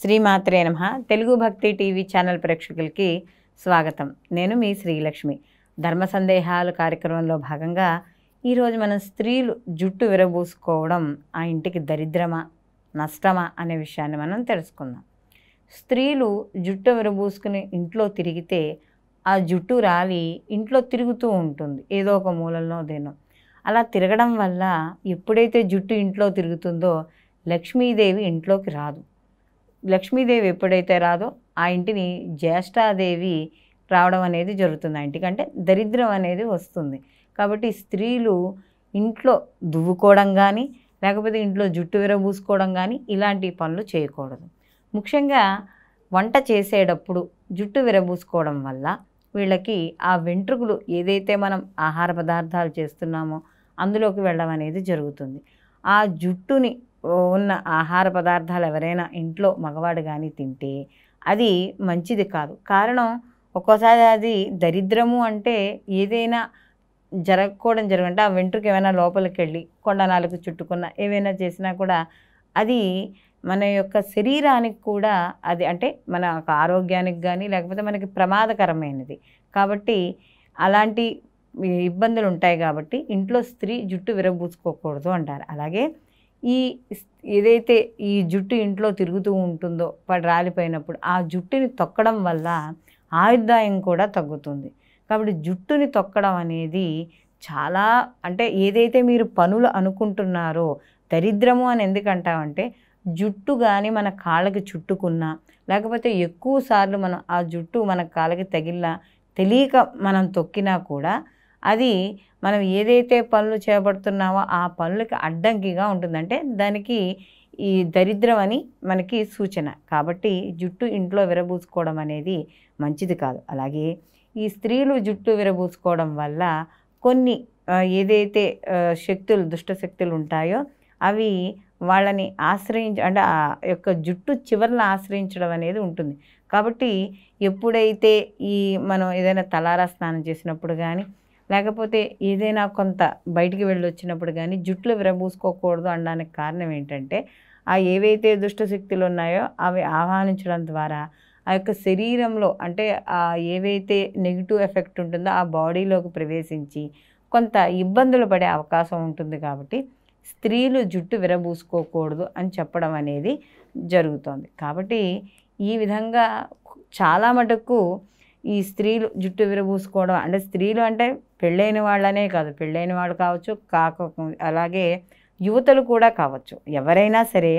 శ్రీమాత్రే నమ తెలుగు భక్తి టీవీ ఛానల్ ప్రేక్షకులకి స్వాగతం నేను మీ శ్రీలక్ష్మి ధర్మ సందేహాలు కార్యక్రమంలో భాగంగా ఈరోజు మనం స్త్రీలు జుట్టు విరబూసుకోవడం ఆ ఇంటికి దరిద్రమా నష్టమా అనే విషయాన్ని మనం తెలుసుకుందాం స్త్రీలు జుట్టు విరబూసుకుని ఇంట్లో తిరిగితే ఆ జుట్టు రాలి ఇంట్లో తిరుగుతూ ఉంటుంది ఏదో ఒక మూలలో దేనో అలా తిరగడం వల్ల ఎప్పుడైతే జుట్టు ఇంట్లో తిరుగుతుందో లక్ష్మీదేవి ఇంట్లోకి రాదు లక్ష్మీదేవి ఎప్పుడైతే రాదో ఆ ఇంటిని జ్యేష్ఠాదేవి రావడం అనేది జరుగుతుంది ఆ ఇంటికి అంటే దరిద్రం అనేది వస్తుంది కాబట్టి స్త్రీలు ఇంట్లో దువ్వుకోవడం కానీ లేకపోతే ఇంట్లో జుట్టు విరబూసుకోవడం కానీ ఇలాంటి పనులు చేయకూడదు ముఖ్యంగా వంట చేసేటప్పుడు జుట్టు విరబూసుకోవడం వల్ల వీళ్ళకి ఆ వెంట్రుకలు ఏదైతే మనం ఆహార పదార్థాలు చేస్తున్నామో అందులోకి వెళ్ళడం అనేది జరుగుతుంది ఆ జుట్టుని ఉన్న ఆహార పదార్థాలు ఎవరైనా ఇంట్లో మగవాడు కానీ తింటే అది మంచిది కాదు కారణం ఒక్కోసారి అది దరిద్రము అంటే ఏదైనా జరగకపోవడం జరగంటే ఆ వెంట్రుక ఏమైనా లోపలికి వెళ్ళి కొండ నాలుగు చుట్టుకున్న ఏవైనా చేసినా కూడా అది మన యొక్క శరీరానికి కూడా అది అంటే మన యొక్క ఆరోగ్యానికి కానీ లేకపోతే మనకి ప్రమాదకరమైనది కాబట్టి అలాంటి ఇబ్బందులు ఉంటాయి కాబట్టి ఇంట్లో స్త్రీ జుట్టు విరబూసుకోకూడదు అంటారు అలాగే ఈ ఏదైతే ఈ జుట్టు ఇంట్లో తిరుగుతూ ఉంటుందో పడి రాలిపోయినప్పుడు ఆ జుట్టుని తొక్కడం వల్ల ఆయుర్దాయం కూడా తగ్గుతుంది కాబట్టి జుట్టుని తొక్కడం అనేది చాలా అంటే ఏదైతే మీరు పనులు అనుకుంటున్నారో దరిద్రము అని ఎందుకంటామంటే జుట్టు కానీ మన కాళ్ళకి చుట్టుకున్నా లేకపోతే ఎక్కువ సార్లు మనం ఆ జుట్టు మన కాళ్ళకి తగిలినా తెలియక మనం తొక్కినా కూడా అది మనం ఏదైతే పనులు చేపడుతున్నామో ఆ పనులకి అడ్డంకిగా ఉంటుందంటే దానికి ఈ దరిద్రం అని మనకి సూచన కాబట్టి జుట్టు ఇంట్లో విరబూసుకోవడం అనేది మంచిది కాదు అలాగే ఈ స్త్రీలు జుట్టు విరబూసుకోవడం వల్ల కొన్ని ఏదైతే శక్తులు దుష్ట శక్తులు ఉంటాయో అవి వాళ్ళని ఆశ్రయించ అంటే ఆ యొక్క జుట్టు చివరిని ఆశ్రయించడం అనేది ఉంటుంది కాబట్టి ఎప్పుడైతే ఈ మనం ఏదైనా తలారా స్నానం చేసినప్పుడు కానీ లేకపోతే ఏదైనా కొంత బయటికి వెళ్ళి వచ్చినప్పుడు కానీ జుట్లు విరబూసుకోకూడదు అనడానికి కారణం ఏంటంటే ఆ ఏవైతే దుష్ట శక్తులు ఉన్నాయో అవి ఆహ్వానించడం ద్వారా ఆ యొక్క శరీరంలో అంటే ఆ ఏవైతే నెగిటివ్ ఎఫెక్ట్ ఉంటుందో ఆ బాడీలోకి ప్రవేశించి కొంత ఇబ్బందులు పడే అవకాశం ఉంటుంది కాబట్టి స్త్రీలు జుట్టు విరబూసుకోకూడదు అని చెప్పడం అనేది జరుగుతోంది కాబట్టి ఈ విధంగా చాలా మటుకు ఈ స్త్రీలు జుట్టు విరబూసుకోవడం అంటే స్త్రీలు అంటే పెళ్ళైన వాళ్ళనే కాదు పెళ్ళైన వాళ్ళు కావచ్చు కాక అలాగే యువతలు కూడా కావచ్చు ఎవరైనా సరే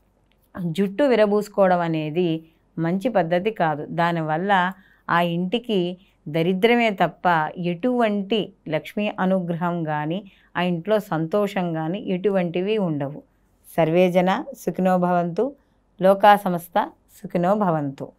జుట్టు విరబూసుకోవడం అనేది మంచి పద్ధతి కాదు దానివల్ల ఆ ఇంటికి దరిద్రమే తప్ప ఎటువంటి లక్ష్మీ అనుగ్రహం కానీ ఆ ఇంట్లో సంతోషం కానీ ఎటువంటివి ఉండవు సర్వేజన సుఖినో భవంతు లోకా సంస్థ సుఖినో భవంతు